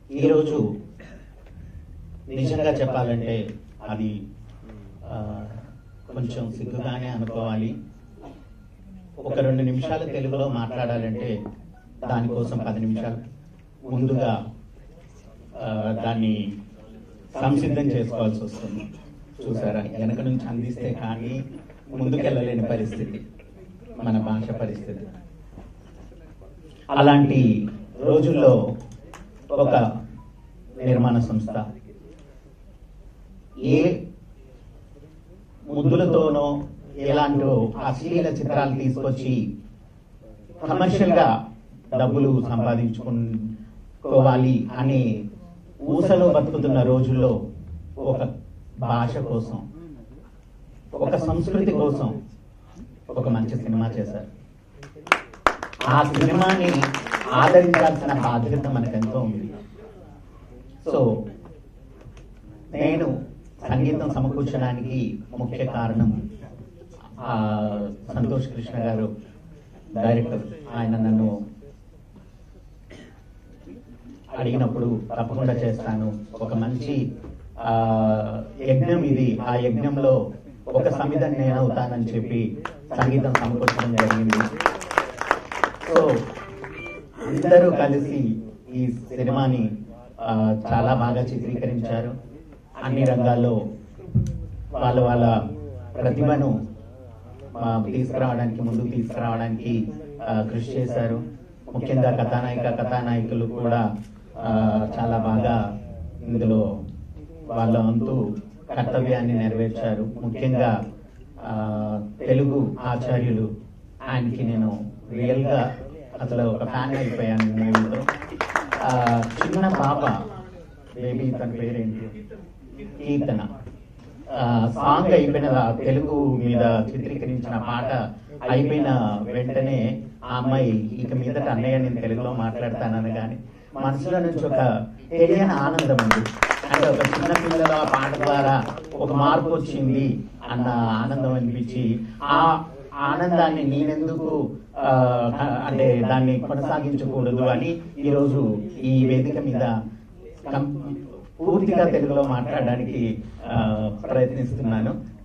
ఈరోజు నిజంగా చెప్పాలంటే అది ఆ, కొంచెం సిగ్గుగానే అనుకోవాలి ఒక రెండు నిమిషాలు తెలుగులో మాట్లాడాలంటే దానికోసం పది నిమిషాలు ముందుగా ఆ, దాన్ని సంసిద్ధం చేసుకోవాల్సి వస్తుంది చూసారా వెనక నుంచి అందిస్తే కానీ ముందుకెళ్ళలేని పరిస్థితి మన భాష పరిస్థితి అలాంటి రోజుల్లో ఒక నిర్మాణ సంస్థ ఏ ముద్దులతోనో ఎలాంటో అశ్లీల చిత్రాలు తీసుకొచ్చి కమర్షియల్ గా డబ్బులు సంపాదించుకోవాలి అనే ఊసలో బతుకుతున్న రోజుల్లో ఒక భాష కోసం ఒక సంస్కృతి కోసం ఒక మంచి సినిమా చేశారు ఆ సినిమాని ఆదరించాల్సిన బాధ్యత మనకెంతో ఉంది సో నేను సంగీతం సమకూర్చడానికి ముఖ్య కారణం ఆ, సంతోష్ కృష్ణ గారు డైరెక్టర్ ఆయన నన్ను అడిగినప్పుడు తప్పకుండా చేస్తాను ఒక మంచి ఆ, యజ్ఞం ఇది ఆ యజ్ఞంలో ఒక సమిధని నేను అవుతానని చెప్పి సంగీతం సమకూర్చడం జరిగింది సో అందరూ కలిసి ఈ సినిమాని ఆ, చాలా బాగా చిత్రీకరించారు అన్ని రంగాల్లో వాళ్ళ వాళ్ళ ప్రతిభను ఆ, తీసుకురావడానికి ముందుకు తీసుకురావడానికి ఆ, కృషి చేశారు ముఖ్యంగా కథానాయిక కథానాయకులు కూడా ఆ, చాలా బాగా ఇందులో వాళ్ళ వంతు కర్తవ్యాన్ని నెరవేర్చారు ముఖ్యంగా ఆ, తెలుగు ఆచార్యులు ఆయనకి నేను రియల్ గా అసలు ఒక ఫ్యాన్ అయిపోయాను మూవీలో ఆ, చిన్న పాప బేబీ తన పేరేంటి కీర్తన ఆ, సాంగ్ అయిపోయిన ఆ తెలుగు మీద చిత్రీకరించిన పాట అయిపోయిన వెంటనే ఆ అమ్మాయి ఇక మీదట అన్నయ్య నేను తెలుగులో మాట్లాడతానని కానీ మనసులో నుంచి ఒక తెలియని ఆనందం ఉంది అంటే ఒక చిన్న పిల్లల ఆ పాట ద్వారా ఒక మార్పు వచ్చింది అన్న ఆనందం అనిపించి ఆ ఆనందాన్ని నేనెందుకు ఆ, అంటే దాన్ని కొనసాగించకూడదు అని ఈరోజు ఈ వేదిక మీద కం- పూర్తిగా తెలుగులో మాట్లాడడానికి ఆ, ప్రయత్నిస్తున్నాను